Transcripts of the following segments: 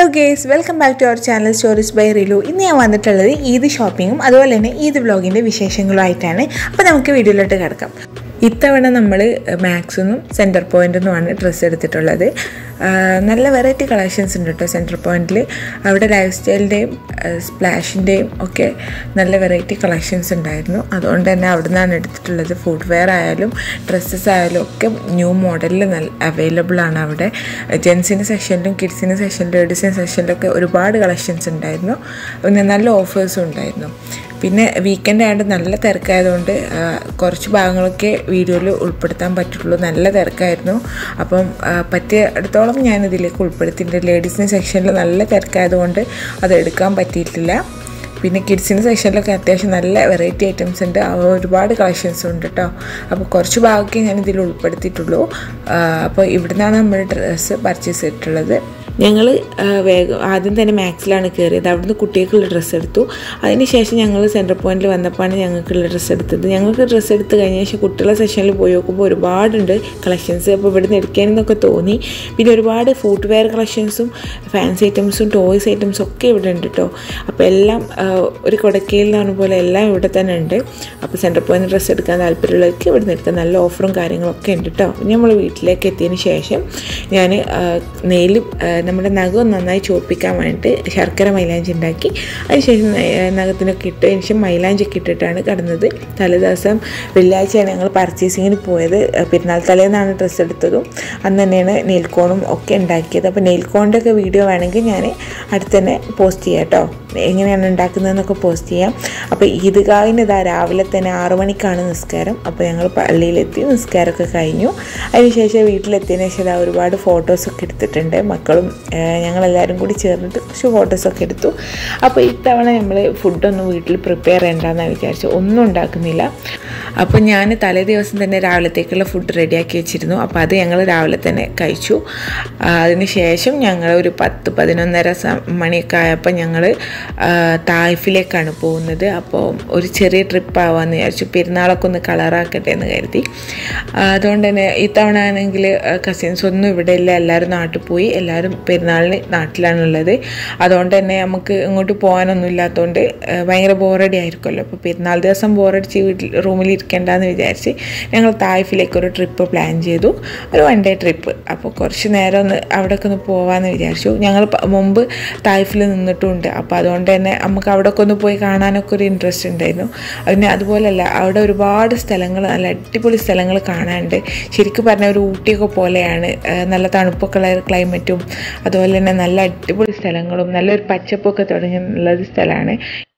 hello guys welcome back to our channel stories by Rilu ഇന്ന് ഞാൻ വന്നിട്ടുള്ളത് ഈദ് ഷോപ്പിങ്ങും അതുപോലെ തന്നെ ഈദ് വ്ളോഗിൻ്റെ വിശേഷങ്ങളുമായിട്ടാണ് അപ്പോൾ നമുക്ക് വീഡിയോയിലോട്ട് കിടക്കാം ഇത്തവണ നമ്മൾ മാക്സിന്നും സെൻറ്റർ പോയിൻ്റിൽ നിന്നുമാണ് ഡ്രസ്സ് എടുത്തിട്ടുള്ളത് ആ, നല്ല വെറൈറ്റി കളക്ഷൻസ് ഉണ്ട് കേട്ടോ സെൻറ്റർ പോയിന്റിൽ അവിടെ ലൈഫ് സ്റ്റൈലിൻ്റെയും സ്പ്ലാഷിൻ്റെയും ഒക്കെ നല്ല വെറൈറ്റി കളക്ഷൻസ് ഉണ്ടായിരുന്നു അതുകൊണ്ട് തന്നെ അവിടെ നിന്നാണ് എടുത്തിട്ടുള്ളത് ഫുഡ് വെയർ ആയാലും ഡ്രസ്സസ് ആയാലും ഒക്കെ ന്യൂ മോഡലിൽ നല്ല അവൈലബിൾ ആണ് അവിടെ ജെൻസിൻ്റെ സെക്ഷനിലും കിഡ്സിൻ്റെ സെക്ഷനിലും ലേഡീസിൻ്റെ സെക്ഷനിലൊക്കെ ഒരുപാട് കളക്ഷൻസ് ഉണ്ടായിരുന്നു പിന്നെ നല്ല ഓഫേഴ്സും ഉണ്ടായിരുന്നു പിന്നെ വീക്കെൻഡ് ആയതുകൊണ്ട് നല്ല തിരക്കായതുകൊണ്ട് ആ, കുറച്ച് ഭാഗങ്ങളൊക്കെ വീഡിയോയിൽ ഉൾപ്പെടുത്താൻ പറ്റുള്ളൂ നല്ല തിരക്കായിരുന്നു അപ്പം ആ, പറ്റിയ അടുത്തോളം ഞാൻ ഇതിലേക്ക് ഉൾപ്പെടുത്തിയിട്ടുണ്ട് ലേഡീസിൻ്റെ സെക്ഷനിൽ നല്ല തിരക്കായതുകൊണ്ട് അത് എടുക്കാൻ പറ്റിയിട്ടില്ല പിന്നെ കിഡ്സിൻ്റെ സെക്ഷനിലൊക്കെ അത്യാവശ്യം നല്ല വെറൈറ്റി ഐറ്റംസ് ഉണ്ട് അവ ഒരുപാട് കളക്ഷൻസ് ഉണ്ട് കേട്ടോ അപ്പോൾ കുറച്ച് ഭാഗമൊക്കെ ഞാൻ ഇതിൽ ഉൾപ്പെടുത്തിയിട്ടുള്ളൂ ആ, അപ്പോൾ ഇവിടുന്നാണ് നമ്മൾ ഡ്രസ്സ് പർച്ചേസ് ചെയ്തിട്ടുള്ളത് ഞങ്ങൾ വേഗം ആദ്യം തന്നെ മാക്സിലാണ് കയറിയത് അവിടുന്ന് കുട്ടികൾക്കുള്ള ഡ്രസ്സ് എടുത്തു അതിനുശേഷം ഞങ്ങൾ സെൻറ്റർ പോയിന്റിൽ വന്നപ്പോഴാണ് ഞങ്ങൾക്കുള്ള ഡ്രസ്സ് എടുത്തത് ഞങ്ങൾക്ക് ഡ്രസ്സ് എടുത്ത് കഴിഞ്ഞ ശേഷം കുട്ടികളുടെ സെക്ഷനിൽ പോയി നോക്കുമ്പോൾ ഒരുപാടുണ്ട് കളക്ഷൻസ് അപ്പോൾ ഇവിടുന്ന് എടുക്കാനെന്നൊക്കെ തോന്നി പിന്നെ ഒരുപാട് ഫുഡ് വെയർ കളക്ഷൻസും ഫാൻസി ഐറ്റംസും ടോയ്സ് ഐറ്റംസും ഒക്കെ ഇവിടെ ഉണ്ട് കേട്ടോ അപ്പോൾ എല്ലാം ആ, ഒരു കൊടക്കയിൽ എന്ന് പറഞ്ഞ പോലെ എല്ലാം ഇവിടെ തന്നെ ഉണ്ട് അപ്പോൾ സെൻറ്റർ പോയിന്റ് ഡ്രസ്സ് എടുക്കാൻ താല്പര്യമുള്ളവർക്ക് ഇവിടെ നിന്ന് എടുക്കാൻ നല്ല ഓഫറും കാര്യങ്ങളൊക്കെ ഉണ്ട് കേട്ടോ നമ്മൾ വീട്ടിലേക്ക് എത്തിയതിന് ശേഷം ഞാൻ നെയിൽ നമ്മുടെ നഖം നന്നായി ചോപ്പിക്കാൻ വേണ്ടിയിട്ട് ശർക്കര മൈലാഞ്ചി ഉണ്ടാക്കി അതിനുശേഷം ന- നഖത്തിനൊക്കെ ഇട്ട് അതിന് ശേഷം മൈലാഞ്ചി ഒക്കെ ഇട്ടിട്ടാണ് കിടന്നത് തലേദിവസം വെള്ളിയാഴ്ചയാണ് ഞങ്ങൾ പർച്ചേസിങ്ങിന് പോയത് ഏഹ് പെരുന്നാൾ തലേന്നാണ് ഡ്രസ്സ് എടുത്തതും അന്ന് തന്നെയാണ് നെയിൽക്കോണും ഒക്കെ ഉണ്ടാക്കിയത് അപ്പോൾ നെയിൽക്കോണിൻ്റെ ഒക്കെ വീഡിയോ വേണമെങ്കിൽ ഞാൻ അടുത്ത് തന്നെ പോസ്റ്റ് ചെയ്യാം കേട്ടോ എങ്ങനെയാണ് ഉണ്ടാക്കുന്നതെന്നൊക്കെ പോസ്റ്റ് ചെയ്യാം അപ്പോൾ ഈദ്ഗാഹിന് ഇതാ രാവിലെ തന്നെ ആറു മണിക്കാണ് നിസ്കാരം അപ്പോൾ ഞങ്ങൾ പള്ളിയിലെത്തി നിസ്കാരമൊക്കെ കഴിഞ്ഞു അതിനുശേഷം വീട്ടിലെത്തിയതിന് ശേഷം ഇതാ ഒരുപാട് ഫോട്ടോസൊക്കെ എടുത്തിട്ടുണ്ട് മക്കളും ഏഹ്, ഞങ്ങളെല്ലാവരും കൂടി ചേർന്നിട്ട് കുറച്ച് ഫോട്ടോസൊക്കെ എടുത്തു അപ്പോൾ ഇത്തവണ നമ്മൾ ഫുഡൊന്നും വീട്ടിൽ പ്രിപ്പയർ ചെയ്യേണ്ടെന്നാണ് വിചാരിച്ചു ഒന്നും ഉണ്ടാക്കുന്നില്ല അപ്പോൾ ഞാൻ തലേ ദിവസം തന്നെ രാവിലത്തേക്കുള്ള ഫുഡ് റെഡിയാക്കി വെച്ചിരുന്നു അപ്പോൾ അത് ഞങ്ങൾ രാവിലെ തന്നെ കഴിച്ചു ആ, അതിന് ശേഷം ഞങ്ങൾ ഒരു പത്ത് പതിനൊന്നര സ- മണിയൊക്കെ ആയപ്പോൾ ഞങ്ങൾ തായ്ഫിലേക്കാണ് പോകുന്നത് അപ്പോൾ ഒരു ചെറിയ ട്രിപ്പ് ആവാമെന്ന് വിചാരിച്ചു പെരുന്നാളൊക്കെ ഒന്ന് കളറാക്കട്ടെ എന്ന് കരുതി ആ, അതുകൊണ്ട് തന്നെ ഇത്തവണ ആണെങ്കിൽ കസിൻസ് ഒന്നും ഇവിടെ ഇല്ല എല്ലാവരും നാട്ടിൽ പോയി എല്ലാവരും പെരുന്നാളിന് നാട്ടിലാണുള്ളത് അതുകൊണ്ട് തന്നെ നമുക്ക് ഇങ്ങോട്ട് പോകാനൊന്നും ഇല്ലാത്തതുകൊണ്ട് ആ, ഭയങ്കര ബോറടി ആയിരിക്കുമല്ലോ അപ്പോൾ പെരുന്നാൾ ദിവസം ബോറടിച്ച് വീട്ടിൽ റൂമിൽ ഇരിക്കേണ്ടെന്ന് വിചാരിച്ച് ഞങ്ങൾ തായ്ഫിലേക്ക് ഒരു ട്രിപ്പ് പ്ലാൻ ചെയ്തു ഒരു വൺ ഡേ ട്രിപ്പ് അപ്പോൾ കുറച്ച് നേരം ഒന്ന് അവിടെയൊക്കെ ഒന്ന് പോകാമെന്ന് വിചാരിച്ചു ഞങ്ങൾ പ- മുമ്പ് തായ്ഫിൽ നിന്നിട്ടുണ്ട് അപ്പോൾ അതുകൊണ്ട് തന്നെ നമുക്ക് അവിടെയൊക്കെ ഒന്ന് പോയി കാണാനൊക്കെ ഒരു ഇൻട്രസ്റ്റ് ഉണ്ടായിരുന്നു അതിന് അതുപോലല്ല അവിടെ ഒരുപാട് സ്ഥലങ്ങൾ നല്ല അടിപൊളി സ്ഥലങ്ങൾ കാണാനുണ്ട് ശരിക്കും പറഞ്ഞാൽ ഒരു ഊട്ടിയൊക്കെ പോലെയാണ് ആ, നല്ല തണുപ്പൊക്കെ ഉള്ള ക്ലൈമറ്റും അതുപോലെ തന്നെ നല്ല അടിപൊളി സ്ഥലങ്ങളും നല്ലൊരു പച്ചപ്പൊക്കെ തുടങ്ങിയുള്ള ഒരു സ്ഥലമാണ്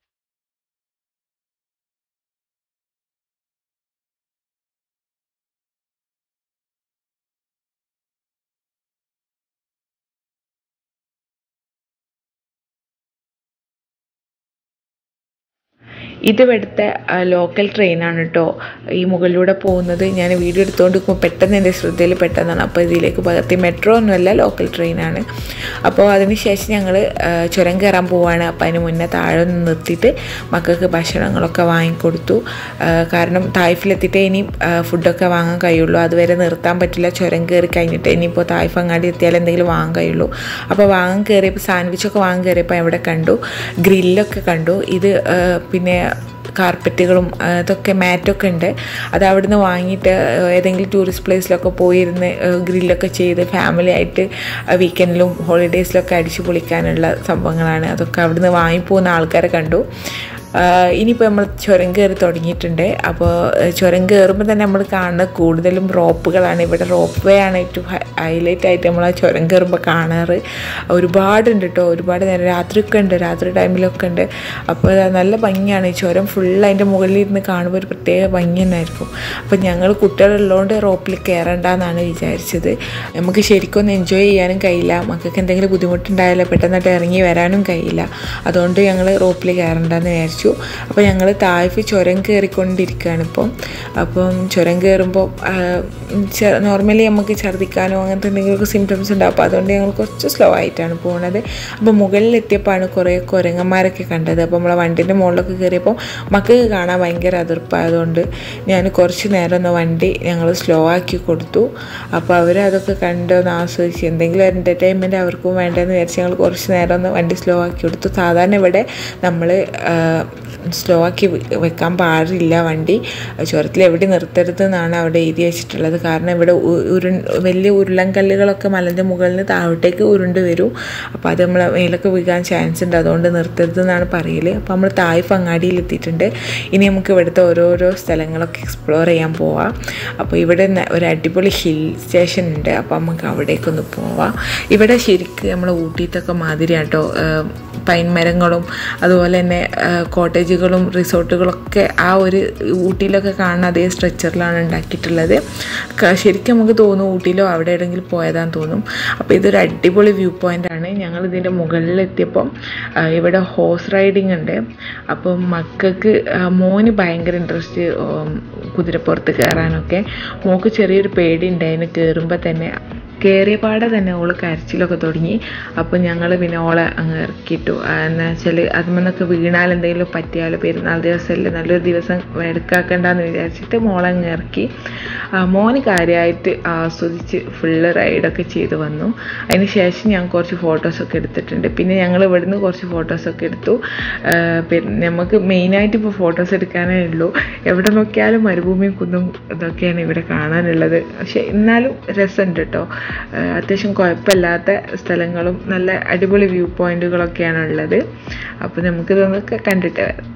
ഇത് ഇവിടുത്തെ ലോക്കൽ ട്രെയിനാണ് കേട്ടോ ഈ മുകളിലൂടെ പോകുന്നത് ഞാൻ വീഡിയോ എടുത്തുകൊണ്ട് നിൽക്കുമ്പോൾ പെട്ടെന്ന് എൻ്റെ ശ്രദ്ധയിൽ പെട്ടെന്നാണ് അപ്പോൾ ഇതിലേക്ക് പകർത്തി മെട്രോ ഒന്നുമല്ല ലോക്കൽ ട്രെയിനാണ് അപ്പോൾ അതിന് ശേഷം ഞങ്ങൾ ചുരം കയറാൻ പോവാണ് അപ്പോൾ അതിന് മുന്നേ താഴെ ഒന്ന് നിർത്തിയിട്ട് മക്കൾക്ക് ഭക്ഷണങ്ങളൊക്കെ വാങ്ങിക്കൊടുത്തു ആ, കാരണം തായ്ഫിലെത്തിയിട്ട് ഇനി ആ, ഫുഡൊക്കെ വാങ്ങാൻ കഴിയുള്ളൂ അതുവരെ നിർത്താൻ പറ്റില്ല ചുരം കയറി കഴിഞ്ഞിട്ട് ഇനിയിപ്പോൾ തായ്ഫ് അങ്ങാടി എത്തിയാൽ എന്തെങ്കിലും വാങ്ങാൻ കഴിയുള്ളൂ അപ്പോൾ വാങ്ങാൻ കയറിയപ്പോൾ സാൻഡ്വിച്ചൊക്കെ വാങ്ങാൻ കയറിയപ്പോൾ ഇവിടെ കണ്ടു ഗ്രില്ലൊക്കെ കണ്ടു ഇത് ആ, പിന്നെ കാർപ്പറ്റുകളും ആ, ഇതൊക്കെ മാറ്റൊക്കെ ഉണ്ട് അത് അവിടുന്ന് വാങ്ങിയിട്ട് ആ, ഏതെങ്കിലും ടൂറിസ്റ്റ് പ്ലേസിലൊക്കെ പോയിരുന്ന് ഗ്രില്ലൊക്കെ ചെയ്ത് ഫാമിലി ആയിട്ട് വീക്കെൻഡിലും ഹോളിഡേയ്സിലൊക്കെ അടിച്ചു പൊളിക്കാനുള്ള സംഭവങ്ങളാണ് അതൊക്കെ അവിടുന്ന് വാങ്ങിപ്പോകുന്ന ആൾക്കാരെ കണ്ടു ആഹ് ഇനിയിപ്പോൾ നമ്മൾ ചുരം കയറി തുടങ്ങിയിട്ടുണ്ട് അപ്പോൾ ഏഹ് ചുരം കയറുമ്പോൾ തന്നെ നമ്മൾ കാണുന്നത് കൂടുതലും റോപ്പുകളാണ് ഇവിടെ റോപ്പ് വേ ആണ് ഏറ്റവും ഹൈലൈറ്റ് ആയിട്ട് നമ്മൾ ആ ചുരം കയറുമ്പോൾ കാണാറ് ഒരുപാടുണ്ട് കേട്ടോ ഒരുപാട് നേരം രാത്രിയൊക്കെ ഉണ്ട് രാത്രി ടൈമിലൊക്കെ ഉണ്ട് അപ്പോൾ അത് നല്ല ഭംഗിയാണ് ഈ ചുരം ഫുൾ അതിൻ്റെ മുകളിൽ ഇരുന്ന് കാണുമ്പോൾ ഒരു പ്രത്യേക ഭംഗി തന്നെയായിരിക്കും അപ്പോൾ ഞങ്ങൾ കുട്ടികളുള്ളതുകൊണ്ട് റോപ്പിൽ കയറണ്ടെന്നാണ് വിചാരിച്ചത് നമുക്ക് ശരിക്കും ഒന്ന് എൻജോയ് ചെയ്യാനും കഴിയില്ല മക്കൾക്ക് എന്തെങ്കിലും ബുദ്ധിമുട്ടുണ്ടായാലോ പെട്ടെന്നായിട്ട് ഇറങ്ങി വരാനും കഴിയില്ല അതുകൊണ്ട് ഞങ്ങൾ റോപ്പിൽ കയറണ്ടെന്ന് വിചാരിച്ചു കഴിച്ചു അപ്പോൾ ഞങ്ങൾ തായ്ഫ് ചുരം കയറിക്കൊണ്ടിരിക്കുകയാണ് ഇപ്പം അപ്പം ചുരം കയറുമ്പോൾ നോർമലി നമുക്ക് ഛർദ്ദിക്കാനോ അങ്ങനത്തെ എന്തെങ്കിലുമൊക്കെ സിംറ്റംസ് ഉണ്ടാവും അപ്പോൾ അതുകൊണ്ട് ഞങ്ങൾ കുറച്ച് സ്ലോ ആയിട്ടാണ് പോകുന്നത് അപ്പോൾ മുകളിലെത്തിയപ്പോഴാണ് കുറേ കുരങ്ങന്മാരൊക്കെ കണ്ടത് അപ്പോൾ നമ്മളെ വണ്ടിൻ്റെ മുകളിലൊക്കെ കയറിയപ്പോൾ മക്കൾക്ക് കാണാൻ ഭയങ്കര അതിർപ്പായതുകൊണ്ട് ഞാൻ കുറച്ച് നേരം ഒന്ന് വണ്ടി ഞങ്ങൾ സ്ലോ ആക്കി കൊടുത്തു അപ്പോൾ അവർ അതൊക്കെ കണ്ടൊന്ന് ആസ്വദിച്ച് എന്തെങ്കിലും എൻ്റർടൈൻമെൻറ്റ് അവർക്കും വേണ്ടതെന്ന് വിചാരിച്ച് ഞങ്ങൾ കുറച്ച് നേരം ഒന്ന് വണ്ടി സ്ലോ ആക്കി കൊടുത്തു സാധാരണ ഇവിടെ നമ്മൾ സ്ലോ ആക്കി വെക്കാൻ പാടില്ല വണ്ടി ചുരത്തിൽ എവിടെ നിർത്തരുത് എന്നാണ് അവിടെ എഴുതി വെച്ചിട്ടുള്ളത് കാരണം ഇവിടെ ഉരു വലിയ ഉരുളൻകല്ലുകളൊക്കെ മലൻ്റെ മുകളിൽ നിന്ന് താഴോട്ടേക്ക് ഉരുണ്ട് വരും അപ്പോൾ അത് നമ്മളെ മേലൊക്കെ വീഴാൻ ചാൻസ് ഉണ്ട് അതുകൊണ്ട് നിർത്തരുത് എന്നാണ് പറയൽ അപ്പോൾ നമ്മൾ തായ്ഫ് അങ്ങാടിയിൽ എത്തിയിട്ടുണ്ട് ഇനി നമുക്ക് ഇവിടുത്തെ ഓരോരോ സ്ഥലങ്ങളൊക്കെ എക്സ്പ്ലോർ ചെയ്യാൻ പോവാം അപ്പോൾ ഇവിടെ ഒരു അടിപൊളി ഹിൽ സ്റ്റേഷൻ ഉണ്ട് അപ്പോൾ നമുക്ക് അവിടേക്കൊന്ന് പോവാം ഇവിടെ ശരിക്കും നമ്മൾ ഊട്ടിയിട്ടൊക്കെ മാതിരി കേട്ടോ പൈൻ മരങ്ങളും അതുപോലെ തന്നെ കോട്ടേജുകളും റിസോർട്ടുകളൊക്കെ ആ ഒരു ഊട്ടിയിലൊക്കെ കാണുന്ന അതേ സ്ട്രക്ചറിലാണ് ഉണ്ടാക്കിയിട്ടുള്ളത് ശരിക്കും നമുക്ക് തോന്നും ഊട്ടിയിലോ അവിടെ എവിടെയെങ്കിലും പോയതാന്ന് തോന്നും അപ്പോൾ ഇതൊരു അടിപൊളി വ്യൂ പോയിൻ്റ് ആണ് ഞങ്ങൾ ഇതിൻ്റെ മുകളിലെത്തിയപ്പം ഇവിടെ ഹോഴ്സ് റൈഡിങ് ഉണ്ട് അപ്പം മക്കൾക്ക് മോന് ഭയങ്കര ഇൻട്രസ്റ്റ് കുതിരപ്പുറത്ത് കയറാനൊക്കെ മോക്ക് ചെറിയൊരു പേടി ഉണ്ടായിരുന്നു കയറുമ്പോൾ തന്നെ കയറിയ പാടെ തന്നെ ഓള് കരച്ചിലൊക്കെ തുടങ്ങി അപ്പോൾ ഞങ്ങൾ പിന്നെ ഓളെ അങ്ങ് ഇറക്കിയിട്ടു എന്ന് വെച്ചാൽ അതിമെന്നൊക്കെ വീണാൽ എന്തെങ്കിലും പറ്റിയാലോ പെരുന്നാൾ ദിവസമല്ലേ നല്ലൊരു ദിവസം എടുക്കാക്കണ്ടെന്ന് വിചാരിച്ചിട്ട് മോളെ അങ്ങ് ഇറക്കി മോന് കാര്യമായിട്ട് ആസ്വദിച്ച് ഫുള്ള് റൈഡൊക്കെ ചെയ്ത് വന്നു അതിന് ശേഷം ഞാൻ കുറച്ച് ഫോട്ടോസൊക്കെ എടുത്തിട്ടുണ്ട് പിന്നെ ഞങ്ങൾ ഇവിടുന്ന് കുറച്ച് ഫോട്ടോസൊക്കെ എടുത്തു പിന്നെ നമുക്ക് മെയിനായിട്ട് ഇപ്പോൾ ഫോട്ടോസ് എടുക്കാനേ ഉള്ളൂ എവിടെ നോക്കിയാലും മരുഭൂമിയും കുന്നും ഇതൊക്കെയാണ് ഇവിടെ കാണാനുള്ളത് പക്ഷെ എന്നാലും രസമുണ്ട് കേട്ടോ അത്യാവശ്യം കുഴപ്പമില്ലാത്ത സ്ഥലങ്ങളും നല്ല അടിപൊളി വ്യൂ പോയിന്റുകളൊക്കെയാണ് ഉള്ളത് അപ്പോൾ നമുക്കിതൊന്നൊക്കെ കണ്ടിട്ട് വരാം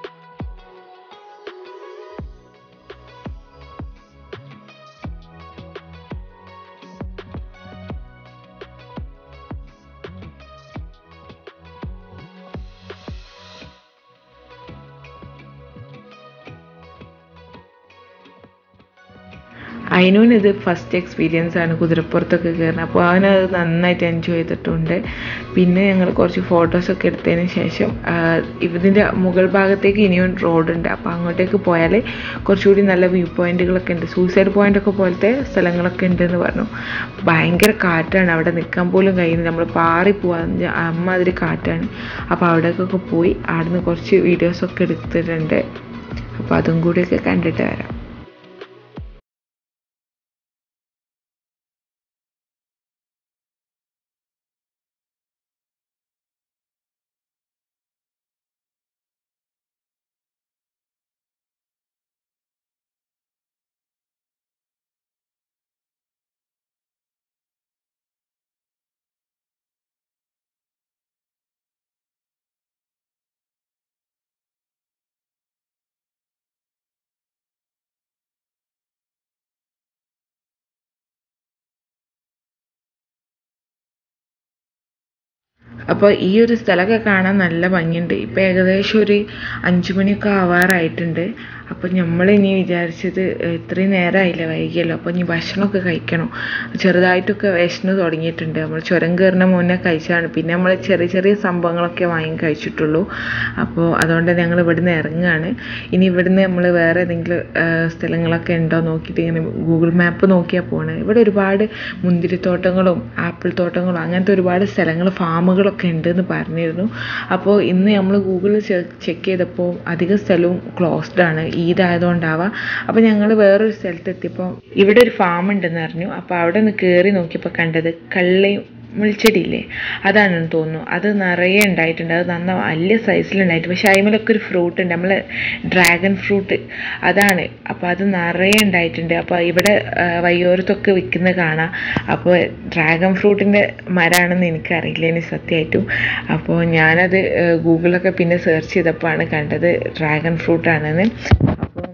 അതിനൂന് ഇത് ഫസ്റ്റ് എക്സ്പീരിയൻസ് ആണ് കുതിരപ്പുറത്തൊക്കെ കയറുന്നത് അപ്പോൾ അവനത് നന്നായിട്ട് എൻജോയ് ചെയ്തിട്ടുണ്ട് പിന്നെ ഞങ്ങൾ കുറച്ച് ഫോട്ടോസൊക്കെ എടുത്തതിന് ശേഷം ഇതിൻ്റെ മുകൾ ഭാഗത്തേക്ക് ഇനിയും റോഡുണ്ട് അപ്പോൾ അങ്ങോട്ടേക്ക് പോയാൽ കുറച്ചുകൂടി നല്ല വ്യൂ പോയിന്റുകളൊക്കെ ഉണ്ട് സൂസൈഡ് പോയിന്റ് ഒക്കെ പോലത്തെ സ്ഥലങ്ങളൊക്കെ ഉണ്ടെന്ന് പറഞ്ഞു ഭയങ്കര കാറ്റാണ് അവിടെ നിൽക്കാൻ പോലും കഴിയുന്നത് നമ്മൾ പാറി പോവാൻ അമ്മാതിരി കാറ്റാണ് അപ്പോൾ അവിടേക്കൊക്കെ പോയി അവിടുന്ന് കുറച്ച് വീഡിയോസൊക്കെ എടുത്തിട്ടുണ്ട് അപ്പോൾ അതും കൂടിയൊക്കെ കണ്ടിട്ട് വരാം അപ്പോൾ ഈ ഒരു സ്ഥലമൊക്കെ കാണാൻ നല്ല ഭംഗിയുണ്ട് ഇപ്പോൾ ഏകദേശം ഒരു അഞ്ച് മണിയൊക്കെ ആവാറായിട്ടുണ്ട് അപ്പോൾ നമ്മൾ ഇനി വിചാരിച്ചത് ഇത്രയും നേരമായില്ല വൈകിയല്ലോ അപ്പോൾ ഇനി ഭക്ഷണമൊക്കെ കഴിക്കണം ചെറുതായിട്ടൊക്കെ വിശന്ന് തുടങ്ങിയിട്ടുണ്ട് നമ്മൾ ചുരം കയറുന്ന മുന്നേ കഴിച്ചാണ് പിന്നെ നമ്മൾ ചെറിയ ചെറിയ സംഭവങ്ങളൊക്കെ വാങ്ങി കഴിച്ചിട്ടുള്ളൂ അപ്പോൾ അതുകൊണ്ട് ഞങ്ങൾ ഇവിടുന്ന് ഇറങ്ങുകയാണ് ഇനി ഇവിടുന്ന് നമ്മൾ വേറെ ഏതെങ്കിലും സ്ഥലങ്ങളൊക്കെ ഉണ്ടോ നോക്കിയിട്ട് ഇങ്ങനെ ഗൂഗിൾ മാപ്പ് നോക്കിയാൽ പോകണം ഇവിടെ ഒരുപാട് മുന്തിരിത്തോട്ടങ്ങളും ആപ്പിൾ തോട്ടങ്ങളും അങ്ങനത്തെ ഒരുപാട് സ്ഥലങ്ങൾ ഫാമുകളൊക്കെ ഉണ്ടെന്ന് പറഞ്ഞിരുന്നു അപ്പോൾ ഇന്ന് നമ്മൾ ഗൂഗിളിൽ ചെക്ക് ചെയ്തപ്പോൾ അധിക സ്ഥലവും ക്ലോസ്ഡ് ആണ് ഈദ് ആയതുകൊണ്ടാവാം അപ്പോൾ ഞങ്ങൾ വേറൊരു സ്ഥലത്ത് എത്തിയപ്പോൾ ഇവിടെ ഒരു ഫാം ഉണ്ടെന്ന് അറിഞ്ഞു അപ്പോൾ അവിടെ നിന്ന് കയറി നോക്കിയപ്പോൾ കണ്ടത് കള്ളയും മുൾച്ചെടിയില്ലേ അതാണെന്ന് തോന്നുന്നു അത് നിറയെ ഉണ്ടായിട്ടുണ്ട് അത് നന്ന വലിയ സൈസിലുണ്ടായിട്ട് പക്ഷെ അതിമേലൊക്കെ ഒരു ഫ്രൂട്ട് ഉണ്ട് നമ്മൾ ഡ്രാഗൺ ഫ്രൂട്ട് അതാണ് അപ്പോൾ അത് നിറയെ ഉണ്ടായിട്ടുണ്ട് അപ്പോൾ ഇവിടെ വയ്യോരത്തൊക്കെ വിൽക്കുന്നത് കാണാം അപ്പോൾ ഡ്രാഗൺ ഫ്രൂട്ടിൻ്റെ മരമാണെന്ന് എനിക്കറിയില്ല ഇനി സത്യമായിട്ടും അപ്പോൾ ഞാനത് ഗൂഗിളൊക്കെ പിന്നെ സെർച്ച് ചെയ്തപ്പോഴാണ് കണ്ടത് ഡ്രാഗൺ ഫ്രൂട്ടാണെന്ന് അപ്പോൾ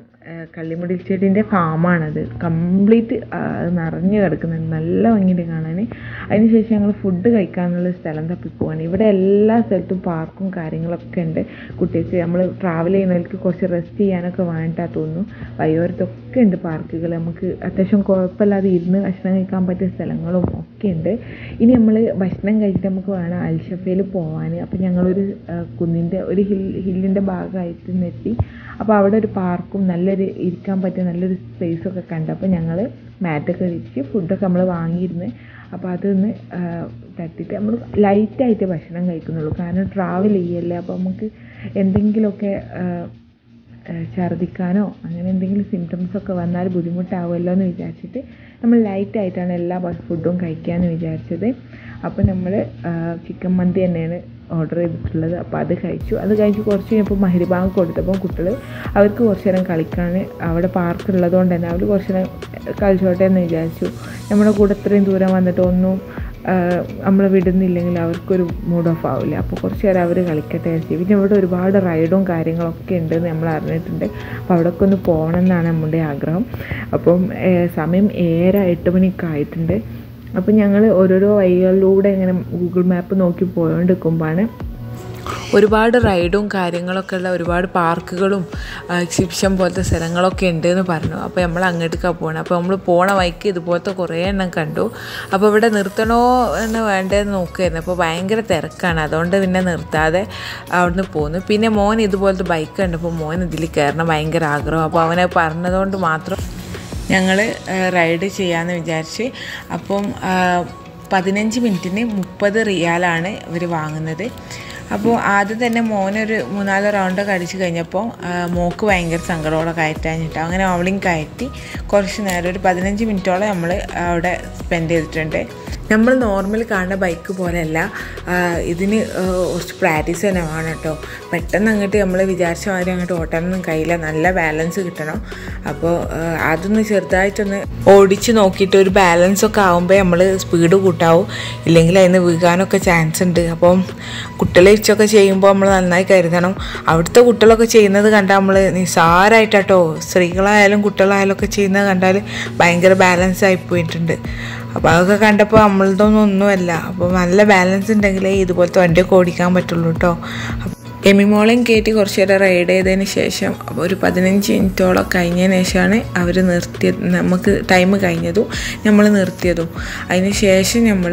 കള്ളിമുടിൽ ചെടീൻ്റെ ഫാമാണത് കംപ്ലീറ്റ് നിറഞ്ഞു കിടക്കുന്നുണ്ട് നല്ല ഭംഗിയുണ്ട് കാണാൻ അതിനുശേഷം ഞങ്ങൾ ഫുഡ് കഴിക്കാനുള്ള സ്ഥലം തപ്പിപ്പോവാണ് ഇവിടെ എല്ലാ സ്ഥലത്തും പാർക്കും കാര്യങ്ങളൊക്കെ ഉണ്ട് കുട്ടികൾക്ക് നമ്മൾ ട്രാവൽ ചെയ്യുന്നവർക്ക് കുറച്ച് റെസ്റ്റ് ചെയ്യാനൊക്കെ വേണ്ടിട്ടാ തോന്നുന്നു വയ്യോരത്തൊക്കെ ഉണ്ട് പാർക്കുകൾ നമുക്ക് അത്യാവശ്യം കുഴപ്പമില്ലാതെ ഇരുന്ന് ഭക്ഷണം കഴിക്കാൻ പറ്റിയ സ്ഥലങ്ങളും ഒക്കെ ഉണ്ട് ഇനി നമ്മൾ ഭക്ഷണം കഴിച്ചിട്ട് നമുക്ക് വേണം അൽഷഫയിൽ പോകാൻ അപ്പോൾ ഞങ്ങളൊരു കുന്നിൻ്റെ ഒരു ഹിൽ ഹില്ലിൻ്റെ ഭാഗമായിട്ട് എത്തി അപ്പോൾ അവിടെ ഒരു പാർക്കും നല്ലൊരു ഇരിക്കാൻ പറ്റിയ നല്ലൊരു സ്പേസൊക്കെ കണ്ടു അപ്പോൾ ഞങ്ങൾ മാറ്റൊക്കെ വിരിച്ച് ഫുഡൊക്കെ നമ്മൾ വാങ്ങിയിരുന്ന് അപ്പോൾ അതൊന്ന് തട്ടിയിട്ട് നമ്മൾ ലൈറ്റായിട്ട് ഭക്ഷണം കഴിക്കുന്നുള്ളൂ കാരണം ട്രാവൽ ചെയ്യല്ലേ അപ്പോൾ നമുക്ക് എന്തെങ്കിലുമൊക്കെ ഛർദ്ദിക്കാനോ അങ്ങനെ എന്തെങ്കിലും സിംറ്റംസ് ഒക്കെ വന്നാൽ ബുദ്ധിമുട്ടാവുമല്ലോ എന്ന് വിചാരിച്ചിട്ട് നമ്മൾ ലൈറ്റായിട്ടാണ് എല്ലാ ഫുഡും കഴിക്കാമെന്ന് വിചാരിച്ചത് അപ്പോൾ നമ്മൾ ചിക്കൻ മന്തി തന്നെയാണ് ഓർഡർ ചെയ്തിട്ടുള്ളത് അപ്പോൾ അത് കഴിച്ചു അത് കഴിച്ച് കുറച്ച് കഴിഞ്ഞപ്പോൾ മഹരിബാങ്ക് കൊടുത്തപ്പോൾ കുട്ടികൾ അവർക്ക് കുറച്ച് നേരം കളിക്കാൻ അവിടെ പാർക്ക് ഉള്ളതുകൊണ്ട് തന്നെ അവർ കുറച്ച് നേരം കളിച്ചോട്ടെ എന്ന് വിചാരിച്ചു നമ്മുടെ കൂടെ ഇത്രയും ദൂരം വന്നിട്ട് ഒന്നും നമ്മൾ വിടുന്നില്ലെങ്കിൽ അവർക്കൊരു മൂഡ് ഓഫ് ആവില്ല അപ്പോൾ കുറച്ച് നേരം അവർ കളിക്കട്ടെ വെച്ച് പിന്നെ ഇവിടെ ഒരുപാട് റൈഡും കാര്യങ്ങളൊക്കെ ഉണ്ടെന്ന് നമ്മൾ അറിഞ്ഞിട്ടുണ്ട് അപ്പോൾ അവിടെയൊക്കെ ഒന്ന് പോകണം എന്നാണ് നമ്മുടെ ആഗ്രഹം അപ്പം സമയം ഏറെ എട്ട് മണിയൊക്കെ ആയിട്ടുണ്ട് അപ്പം ഞങ്ങൾ ഓരോരോ വഴികളിലൂടെ ഇങ്ങനെ ഗൂഗിൾ മാപ്പ് നോക്കി പോയോണ്ടിരിക്കുമ്പോഴാണ് ഒരുപാട് റൈഡും കാര്യങ്ങളൊക്കെ ഉള്ള ഒരുപാട് പാർക്കുകളും എക്സിബിഷൻ പോലത്തെ സ്ഥലങ്ങളൊക്കെ ഉണ്ട് എന്ന് പറഞ്ഞു അപ്പോൾ നമ്മൾ അങ്ങോട്ടേക്കാണ് പോകണം അപ്പോൾ നമ്മൾ പോണ വഴിക്ക് ഇതുപോലത്തെ കുറേ എണ്ണം കണ്ടു അപ്പോൾ ഇവിടെ നിർത്തണോ എന്ന് വേണ്ടതെന്ന് നോക്കുമായിരുന്നു അപ്പോൾ ഭയങ്കര തിരക്കാണ് അതുകൊണ്ട് പിന്നെ നിർത്താതെ അവിടുന്ന് പോന്നു പിന്നെ മോൻ ഇതുപോലത്തെ ബൈക്ക് കണ്ടപ്പോൾ മോൻ ഇതിൽ കയറണം ഭയങ്കര ആഗ്രഹം അപ്പോൾ അവനെ പറഞ്ഞതുകൊണ്ട് മാത്രം ഞങ്ങൾ റൈഡ് ചെയ്യാമെന്ന് വിചാരിച്ച് അപ്പം പതിനഞ്ച് മിനിറ്റിന് മുപ്പത് റിയാലാണ് ഇവർ വാങ്ങുന്നത് അപ്പോൾ ആദ്യം തന്നെ മോനൊരു മൂന്നാല് റൗണ്ടൊക്കെ അടിച്ച് കഴിഞ്ഞപ്പോൾ മോക്ക് ഭയങ്കര സങ്കടമോടെ കയറ്റാഞ്ഞിട്ട് അങ്ങനെ അവളെയും കയറ്റി കുറച്ച് നേരം ഒരു പതിനഞ്ച് മിനിറ്റോളം നമ്മൾ അവിടെ സ്പെൻഡ് ചെയ്തിട്ടുണ്ട് നമ്മൾ നോർമൽ കാണുന്ന ബൈക്ക് പോലെയല്ല ഇതിന് കുറച്ച് പ്രാക്ടീസ് തന്നെ വേണം കേട്ടോ പെട്ടെന്ന് അങ്ങോട്ട് നമ്മൾ വിചാരിച്ച മാതിരി അങ്ങോട്ട് ഓട്ടാനൊന്നും കഴിയില്ല നല്ല ബാലൻസ് കിട്ടണം അപ്പോൾ അതൊന്ന് ചെറുതായിട്ടൊന്ന് ഓടിച്ച് നോക്കിയിട്ട് ഒരു ബാലൻസ് ഒക്കെ ആകുമ്പോൾ നമ്മൾ സ്പീഡ് കൂട്ടാവും ഇല്ലെങ്കിൽ അതിന് വീഴാനൊക്കെ ചാൻസ് ഉണ്ട് അപ്പം കുട്ടികളെ ഇച്ചൊക്കെ ചെയ്യുമ്പോൾ നമ്മൾ നന്നായി കരുതണം അവിടുത്തെ കുട്ടികളൊക്കെ ചെയ്യുന്നത് കണ്ടാൽ നമ്മൾ നിസ്സാരമായിട്ടോ സ്ത്രീകളായാലും കുട്ടികളായാലും ഒക്കെ ചെയ്യുന്നത് കണ്ടാൽ ഭയങ്കര ബാലൻസ് ആയി പോയിട്ടുണ്ട് അപ്പോൾ അതൊക്കെ കണ്ടപ്പോൾ നമ്മളതൊന്നും ഒന്നുമല്ല അപ്പോൾ നല്ല ബാലൻസ് ഉണ്ടെങ്കിലേ ഇതുപോലത്തെ വണ്ടിയൊക്കെ ഓടിക്കാൻ പറ്റുള്ളൂ കേട്ടോ എമിമോളെയും കയറ്റി കുറച്ച് നേരം റൈഡ് ചെയ്തതിന് ശേഷം ഒരു പതിനഞ്ച് മിനിറ്റോളം കഴിഞ്ഞതിന് ശേഷമാണ് അവർ നിർത്തിയത് നമുക്ക് ടൈം കഴിഞ്ഞതും നമ്മൾ നിർത്തിയതും അതിന് ശേഷം നമ്മൾ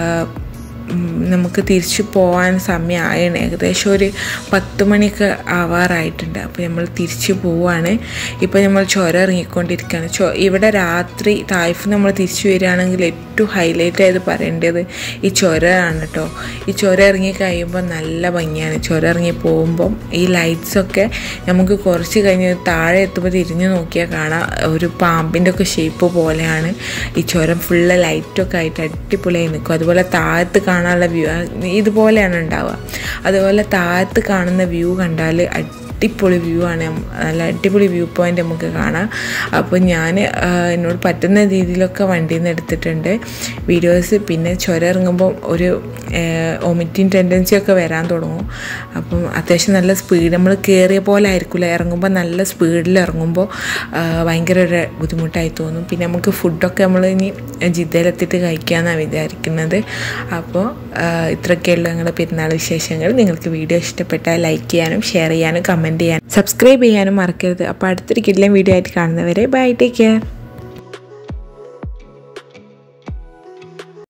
നമുക്ക് തിരിച്ചു പോകാൻ സമയമായാണ് ഏകദേശം ഒരു പത്ത് മണിക്ക് ആവാറായിട്ടുണ്ട് അപ്പോൾ നമ്മൾ തിരിച്ചു പോവാണ് ഇപ്പോൾ നമ്മൾ ചുരം ഇറങ്ങിക്കൊണ്ടിരിക്കുകയാണ് ചൊ ഇവിടെ രാത്രി തായ്ഫ് നമ്മൾ തിരിച്ചു വരികയാണെങ്കിൽ ഏറ്റവും ഹൈലൈറ്റ് ആയത് പറയേണ്ടത് ഈ ചുരമാണ് കേട്ടോ ഈ ചുരം ഇറങ്ങി കഴിയുമ്പോൾ നല്ല ഭംഗിയാണ് ചുരം ഇറങ്ങി പോകുമ്പം ഈ ലൈറ്റ്സൊക്കെ നമുക്ക് കുറച്ച് കഴിഞ്ഞ് താഴെ എത്തുമ്പോൾ തിരിഞ്ഞു നോക്കിയാൽ കാണാം ഒരു പാമ്പിൻ്റെ ഒക്കെ ഷേപ്പ് പോലെയാണ് ഈ ചുരം ഫുള്ള് ലൈറ്റൊക്കെ ആയിട്ട് അടിപൊളിയായി നിൽക്കും അതുപോലെ താഴത്ത് കാണാനുള്ള വ്യൂ ഇതുപോലെയാണ് ഉണ്ടാവുക അതുപോലെ താഴത്ത് കാണുന്ന വ്യൂ കണ്ടാൽ അടിപൊളി വ്യൂ ആണ് നല്ല അടിപൊളി വ്യൂ പോയിൻ്റ് നമുക്ക് കാണാം അപ്പോൾ ഞാൻ എന്നോട് പറ്റുന്ന രീതിയിലൊക്കെ വണ്ടിയിൽ നിന്ന് എടുത്തിട്ടുണ്ട് വീഡിയോസ് പിന്നെ ചുരം ഇറങ്ങുമ്പോൾ ഒരു ഒമിറ്റിങ് ടെൻഡൻസി ഒക്കെ വരാൻ തുടങ്ങും അപ്പം അത്യാവശ്യം നല്ല സ്പീഡ് നമ്മൾ കയറിയ പോലെ ആയിരിക്കില്ല ഇറങ്ങുമ്പോൾ നല്ല സ്പീഡിൽ ഇറങ്ങുമ്പോൾ ഭയങ്കര ഒരു ബുദ്ധിമുട്ടായി തോന്നും പിന്നെ നമുക്ക് ഫുഡൊക്കെ നമ്മൾ ഇനി ജിദ്ദയിലെത്തിയിട്ട് കഴിക്കാമെന്നാണ് വിചാരിക്കുന്നത് അപ്പോൾ ഇത്രയൊക്കെയുള്ള ഞങ്ങളുടെ പെരുന്നാൾ വിശേഷങ്ങൾ നിങ്ങൾക്ക് വീഡിയോ ഇഷ്ടപ്പെട്ടാൽ ലൈക്ക് ചെയ്യാനും ഷെയർ ചെയ്യാനും കമൻറ്റ് ചെയ്യാനും സബ്സ്ക്രൈബ് ചെയ്യാനും മറക്കരുത് അപ്പോൾ അടുത്തൊരു കിഡിലെ വീഡിയോ ആയിട്ട് കാണുന്നവരെ ബൈ ടേക്ക് കെയർ